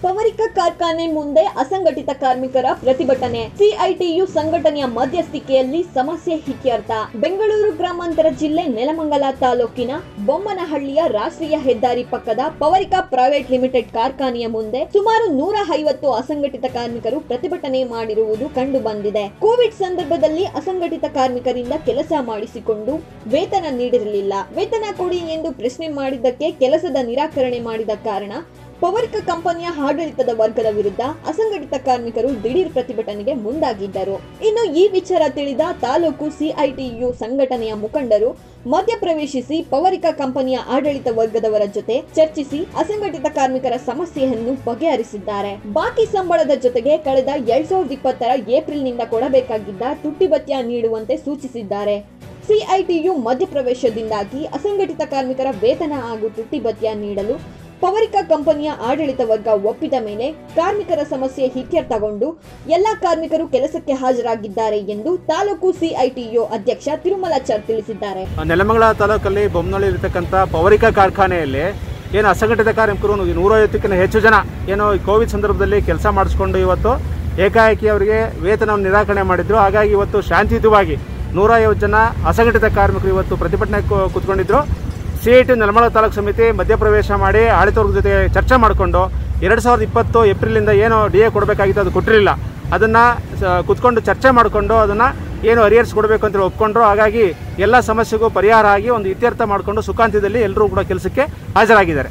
ಪವರಿಕ ಕಾರ್ಖಾನೆ ಮುಂದೆ ಅಸಂಘಟಿತ ಕಾರ್ಮಿಕರ ಪ್ರತಿಭಟನೆ ಸಿಐಟಿಯು ಸಂಘಟನೆಯ ಮಧ್ಯಸ್ಥಿಕೆಯಲ್ಲಿ ಸಮಸ್ಯೆ ಇತ್ಯರ್ಥ ಬೆಂಗಳೂರು ಗ್ರಾಮಾಂತರ ಜಿಲ್ಲೆ ನೆಲಮಂಗಲ ತಾಲೂಕಿನ ಬೊಮ್ಮನಹಳ್ಳಿಯ ರಾಷ್ಟ್ರೀಯ ಹೆದ್ದಾರಿ ಪಕ್ಕದ ಪವರಿಕ ಪ್ರೈವೇಟ್ ಲಿಮಿಟೆಡ್ ಕಾರ್ಖಾನೆಯ ಮುಂದೆ ಸುಮಾರು ನೂರ ಐವತ್ತು ಅಸಂಘಟಿತ ಕಾರ್ಮಿಕರು ಪ್ರತಿಭಟನೆ ಮಾಡಿರುವುದು ಕಂಡು ಬಂದಿದೆ ಕೋವಿಡ್ ಸಂದರ್ಭದಲ್ಲಿ ಅಸಂಘಟಿತ ಕಾರ್ಮಿಕರಿಂದ ಕೆಲಸ ಮಾಡಿಸಿಕೊಂಡು ವೇತನ ನೀಡಿರಲಿಲ್ಲ ವೇತನ ಕೊಡಿ ಎಂದು ಪ್ರಶ್ನೆ ಮಾಡಿದ್ದಕ್ಕೆ ಕೆಲಸದ ನಿರಾಕರಣೆ ಮಾಡಿದ ಕಾರಣ ಪವರಿಕ ಕಂಪನಿಯ ಆಡಳಿತದ ವರ್ಗದ ವಿರುದ್ಧ ಅಸಂಘಟಿತ ಕಾರ್ಮಿಕರು ದಿಢೀರ್ ಪ್ರತಿಭಟನೆಗೆ ಮುಂದಾಗಿದ್ದರು ಇನ್ನು ಈ ವಿಚಾರ ತಿಳಿದ ತಾಲೂಕು ಸಿಐಟಿಯು ಸಂಘಟನೆಯ ಮುಖಂಡರು ಮಧ್ಯಪ್ರವೇಶಿಸಿ ಪವರಿಕ ಕಂಪನಿಯ ಆಡಳಿತ ವರ್ಗದವರ ಜೊತೆ ಚರ್ಚಿಸಿ ಅಸಂಘಟಿತ ಕಾರ್ಮಿಕರ ಸಮಸ್ಯೆಯನ್ನು ಬಗೆಹರಿಸಿದ್ದಾರೆ ಬಾಕಿ ಸಂಬಳದ ಜೊತೆಗೆ ಕಳೆದ ಎರಡ್ ಸಾವಿರದ ಇಪ್ಪತ್ತರ ಏಪ್ರಿಲ್ನಿಂದ ಕೊಡಬೇಕಾಗಿದ್ದ ತುಟ್ಟಿ ಭತ್ಯ ನೀಡುವಂತೆ ಸೂಚಿಸಿದ್ದಾರೆ ಸಿಐಟಿಯು ಮಧ್ಯಪ್ರವೇಶದಿಂದಾಗಿ ಅಸಂಘಟಿತ ಕಾರ್ಮಿಕರ ವೇತನ ಹಾಗೂ ತುಟ್ಟಿ ಭತ್ಯ ನೀಡಲು ಪವರಿಕ ಕಂಪನಿಯ ಆಡಳಿತ ವರ್ಗ ಒಪ್ಪಿದ ಮೇಲೆ ಕಾರ್ಮಿಕರ ಸಮಸ್ಯೆ ಇತ್ಯರ್ಥಗೊಂಡು ಎಲ್ಲಾ ಕಾರ್ಮಿಕರು ಕೆಲಸಕ್ಕೆ ಹಾಜರಾಗಿದ್ದಾರೆ ಎಂದು ತಾಲೂಕು ಸಿಐಟಿಯು ಅಧ್ಯಕ್ಷ ತಿರುಮಲಾಚಾರ್ ತಿಳಿಸಿದ್ದಾರೆ ನೆಲಮಂಗಲ ತಾಲೂಕಲ್ಲಿ ಬೊಮ್ಮನಹಳ್ಳಿ ಇರತಕ್ಕಂಥ ಪವರಿಕಾ ಕಾರ್ಖಾನೆಯಲ್ಲಿ ಏನು ಅಸಂಘಟಿತ ಕಾರ್ಮಿಕರು ನೂರೈವತ್ತಕ್ಕಿಂತ ಹೆಚ್ಚು ಜನ ಏನು ಈ ಕೋವಿಡ್ ಸಂದರ್ಭದಲ್ಲಿ ಕೆಲಸ ಮಾಡಿಸ್ಕೊಂಡು ಇವತ್ತು ಏಕಾಏಕಿ ಅವರಿಗೆ ವೇತನವನ್ನು ನಿರಾಕರಣೆ ಮಾಡಿದ್ರು ಹಾಗಾಗಿ ಇವತ್ತು ಶಾಂತಿಯುತವಾಗಿ ನೂರೈವತ್ತು ಜನ ಅಸಂಘಟಿತ ಕಾರ್ಮಿಕರು ಇವತ್ತು ಪ್ರತಿಭಟನೆ ಕೂ- ಕೂತ್ಕೊಂಡಿದ್ರು C I T Nelamangala taluk ಸಮಿತಿ ಮಧ್ಯಪ್ರವೇಶ ಮಾಡಿ ಆಡಳಿತ ವರ್ಗದ ಜೊತೆ ಚರ್ಚೆ ಮಾಡಿಕೊಂಡು ಎರಡು ಸಾವಿರದ ಇಪ್ಪತ್ತು ಏಪ್ರಿಲಿಂದ ಏನು ಡಿ ಎ ಕೊಡಬೇಕಾಗಿತ್ತು ಅದು ಕೊಟ್ಟಿರಲಿಲ್ಲ ಅದನ್ನು ಕುತ್ಕೊಂಡು ಚರ್ಚೆ ಮಾಡಿಕೊಂಡು ಅದನ್ನು ಏನು ಅರಿಯರ್ಸ್ ಕೊಡಬೇಕು ಅಂತೇಳಿ ಒಪ್ಕೊಂಡ್ರು ಹಾಗಾಗಿ ಎಲ್ಲ ಸಮಸ್ಯೆಗೂ ಪರಿಹಾರ ಆಗಿ ಒಂದು ಇತ್ಯರ್ಥ ಮಾಡಿಕೊಂಡು ಸುಖಾಂತ್ಯದಲ್ಲಿ ಎಲ್ಲರೂ ಕೂಡ ಕೆಲಸಕ್ಕೆ ಹಾಜರಾಗಿದ್ದಾರೆ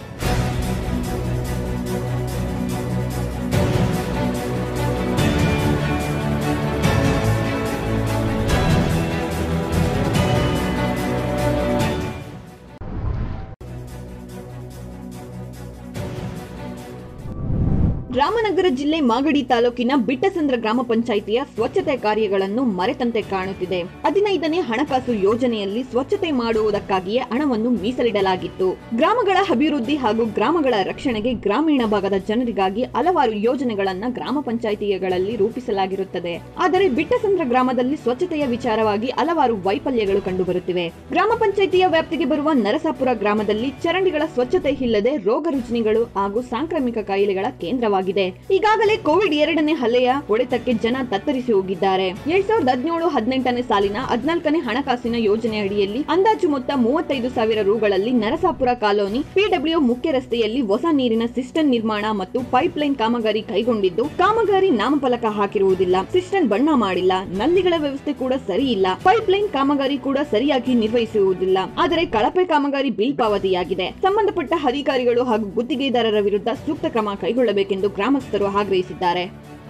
ರಾಮನಗರ ಜಿಲ್ಲೆ ಮಾಗಡಿ ತಾಲೂಕಿನ ಬಿಟ್ಟಸಂದ್ರ ಗ್ರಾಮ ಪಂಚಾಯಿತಿಯ ಸ್ವಚ್ಛತೆ ಕಾರ್ಯಗಳನ್ನು ಮರೆತಂತೆ ಕಾಣುತ್ತಿದೆ ಹದಿನೈದನೇ ಹಣಕಾಸು ಯೋಜನೆಯಲ್ಲಿ ಸ್ವಚ್ಛತೆ ಮಾಡುವುದಕ್ಕಾಗಿಯೇ ಹಣವನ್ನು ಮೀಸಲಿಡಲಾಗಿತ್ತು ಗ್ರಾಮಗಳ ಅಭಿವೃದ್ಧಿ ಹಾಗೂ ಗ್ರಾಮಗಳ ರಕ್ಷಣೆಗೆ ಗ್ರಾಮೀಣ ಭಾಗದ ಜನರಿಗಾಗಿ ಹಲವಾರು ಯೋಜನೆಗಳನ್ನ ಗ್ರಾಮ ಪಂಚಾಯಿತಿಗಳಲ್ಲಿ ರೂಪಿಸಲಾಗಿರುತ್ತದೆ ಆದರೆ ಬಿಟ್ಟಸಂದ್ರ ಗ್ರಾಮದಲ್ಲಿ ಸ್ವಚ್ಛತೆಯ ವಿಚಾರವಾಗಿ ಹಲವಾರು ವೈಫಲ್ಯಗಳು ಕಂಡುಬರುತ್ತಿವೆ ಗ್ರಾಮ ಪಂಚಾಯಿತಿಯ ವ್ಯಾಪ್ತಿಗೆ ಬರುವ ನರಸಾಪುರ ಗ್ರಾಮದಲ್ಲಿ ಚರಂಡಿಗಳ ಸ್ವಚ್ಛತೆ ಇಲ್ಲದೆ ರೋಗ ರುಜಿನಿಗಳು ಹಾಗೂ ಸಾಂಕ್ರಾಮಿಕ ಕಾಯಿಲೆಗಳ ಕೇಂದ್ರವಾಗಿದೆ ಈಗಾಗಲೇ ಕೋವಿಡ್ ಎರಡನೇ ಅಲೆಯ ಹೊಡೆತಕ್ಕೆ ಜನ ತತ್ತರಿಸಿ ಹೋಗಿದ್ದಾರೆ ಎರಡ್ ಸಾವಿರದ ಹದಿನೇಳು ಹದಿನೆಂಟನೇ ಸಾಲಿನ ಹದಿನಾಲ್ಕನೇ ಹಣಕಾಸಿನ ಯೋಜನೆ ಅಡಿಯಲ್ಲಿ ಅಂದಾಜು ಮೊತ್ತ ಮೂವತ್ತೈದು ಸಾವಿರ ರುಗಳಲ್ಲಿ ನರಸಾಪುರ ಕಾಲೋನಿ ಪಿಡಬ್ಲ್ಯೂ ಮುಖ್ಯ ರಸ್ತೆಯಲ್ಲಿ ಹೊಸ ನೀರಿನ ಸಿಸ್ಟಮ್ ನಿರ್ಮಾಣ ಮತ್ತು ಪೈಪ್ಲೈನ್ ಕಾಮಗಾರಿ ಕೈಗೊಂಡಿದ್ದು ಕಾಮಗಾರಿ ನಾಮಫಲಕ ಹಾಕಿರುವುದಿಲ್ಲ ಸಿಸ್ಟಮ್ ಬಣ್ಣ ಮಾಡಿಲ್ಲ ನಲ್ಲಿಗಳ ವ್ಯವಸ್ಥೆ ಕೂಡ ಸರಿ ಇಲ್ಲ ಪೈಪ್ಲೈನ್ ಕಾಮಗಾರಿ ಕೂಡ ಸರಿಯಾಗಿ ನಿರ್ವಹಿಸುವುದಿಲ್ಲ ಆದರೆ ಕಳಪೆ ಕಾಮಗಾರಿ ಬಿಲ್ ಪಾವತಿಯಾಗಿದೆ ಸಂಬಂಧಪಟ್ಟ ಅಧಿಕಾರಿಗಳು ಹಾಗೂ ಗುತ್ತಿಗೆದಾರರ ವಿರುದ್ಧ ಸೂಕ್ತ ಕ್ರಮ ಕೈಗೊಳ್ಳಬೇಕೆಂದು ಗ್ರಾಮಸ್ಥರು ಆಗ್ರಹಿಸಿದ್ದಾರೆ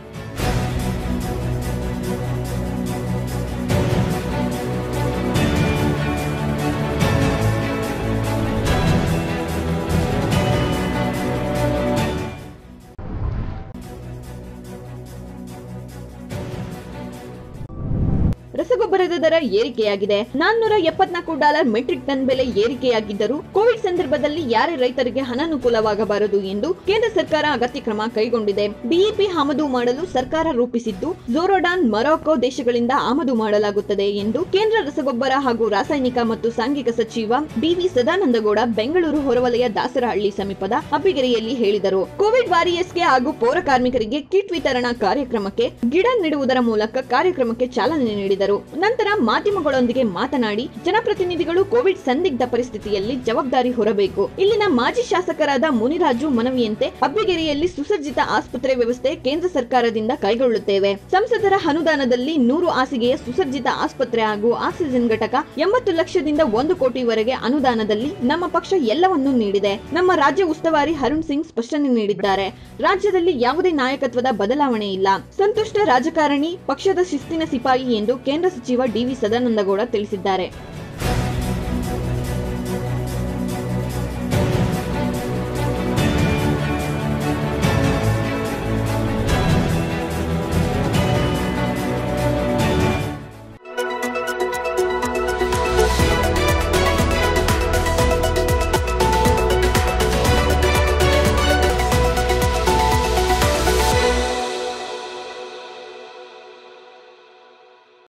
ರಸಗೊಬ್ಬರದ ದರ ಏರಿಕೆಯಾಗಿದೆ ನಾನ್ನೂರ ಎಪ್ಪತ್ನಾಲ್ಕು ಡಾಲರ್ ಮೆಟ್ರಿಕ್ ಟನ್ ಬೆಲೆ ಏರಿಕೆಯಾಗಿದ್ದರೂ ಕೋವಿಡ್ ಸಂದರ್ಭದಲ್ಲಿ ಯಾರೇ ರೈತರಿಗೆ ಅನಾನುಕೂಲವಾಗಬಾರದು ಎಂದು ಕೇಂದ್ರ ಸರ್ಕಾರ ಅಗತ್ಯ ಕ್ರಮ ಕೈಗೊಂಡಿದೆ ಡಿಇಪಿ ಆಮದು ಮಾಡಲು ಸರ್ಕಾರ ರೂಪಿಸಿದ್ದು ಜೋರೋಡಾನ್ ಮೊರಾಕೊ ದೇಶಗಳಿಂದ ಆಮದು ಮಾಡಲಾಗುತ್ತದೆ ಎಂದು ಕೇಂದ್ರ ರಸಗೊಬ್ಬರ ಹಾಗೂ ರಾಸಾಯನಿಕ ಮತ್ತು ಸಾಂಘಿಕ ಸಚಿವ ಬಿವಿ ಸದಾನಂದಗೌಡ ಬೆಂಗಳೂರು ಹೊರವಲಯ ದಾಸರಹಳ್ಳಿ ಸಮೀಪದ ಅಬ್ಬಿಗೆರೆಯಲ್ಲಿ ಹೇಳಿದರು ಕೋವಿಡ್ ವಾರಿಯರ್ಸ್ಗೆ ಹಾಗೂ ಪೌರ ಕಾರ್ಮಿಕರಿಗೆ ಕಿಟ್ ವಿತರಣಾ ಕಾರ್ಯಕ್ರಮಕ್ಕೆ ಗಿಡ ನೆಡುವುದರ ಮೂಲಕ ಕಾರ್ಯಕ್ರಮಕ್ಕೆ ಚಾಲನೆ ನೀಡಿದರು ನಂತರ ಮಾಧ್ಯಮಗಳೊಂದಿಗೆ ಮಾತನಾಡಿ ಜನಪ್ರತಿನಿಧಿಗಳು ಕೋವಿಡ್ ಸಂದಿಗ್ಧ ಪರಿಸ್ಥಿತಿಯಲ್ಲಿ ಜವಾಬ್ದಾರಿ ಹೊರಬೇಕು ಇಲ್ಲಿನ ಮಾಜಿ ಶಾಸಕರಾದ ಮುನಿರಾಜು ಮನವಿಯಂತೆ ಅಬ್ಬಿಗೆರೆಯಲ್ಲಿ ಸುಸಜ್ಜಿತ ಆಸ್ಪತ್ರೆ ವ್ಯವಸ್ಥೆ ಕೇಂದ್ರ ಸರ್ಕಾರದಿಂದ ಕೈಗೊಳ್ಳುತ್ತೇವೆ ಸಂಸದರ ಅನುದಾನದಲ್ಲಿ ನೂರು ಹಾಸಿಗೆಯ ಸುಸಜ್ಜಿತ ಆಸ್ಪತ್ರೆ ಹಾಗೂ ಆಕ್ಸಿಜನ್ ಘಟಕ ಎಂಬತ್ತು ಲಕ್ಷದಿಂದ ಒಂದು ಕೋಟಿವರೆಗೆ ಅನುದಾನದಲ್ಲಿ ನಮ್ಮ ಪಕ್ಷ ಎಲ್ಲವನ್ನೂ ನೀಡಿದೆ ನಮ್ಮ ರಾಜ್ಯ ಉಸ್ತುವಾರಿ ಅರುಣ್ ಸಿಂಗ್ ಸ್ಪಷ್ಟನೆ ನೀಡಿದ್ದಾರೆ ರಾಜ್ಯದಲ್ಲಿ ಯಾವುದೇ ನಾಯಕತ್ವದ ಬದಲಾವಣೆ ಇಲ್ಲ ಸಂತುಷ್ಟ ರಾಜಕಾರಣಿ ಪಕ್ಷದ ಶಿಸ್ತಿನ ಸಿಪಾಯಿ ಎಂದು ಕೇಂದ್ರ ಸಚಿವ ಡಿವಿ ಸದಾನಂದಗೌಡ ತಿಳಿಸಿದ್ದಾರೆ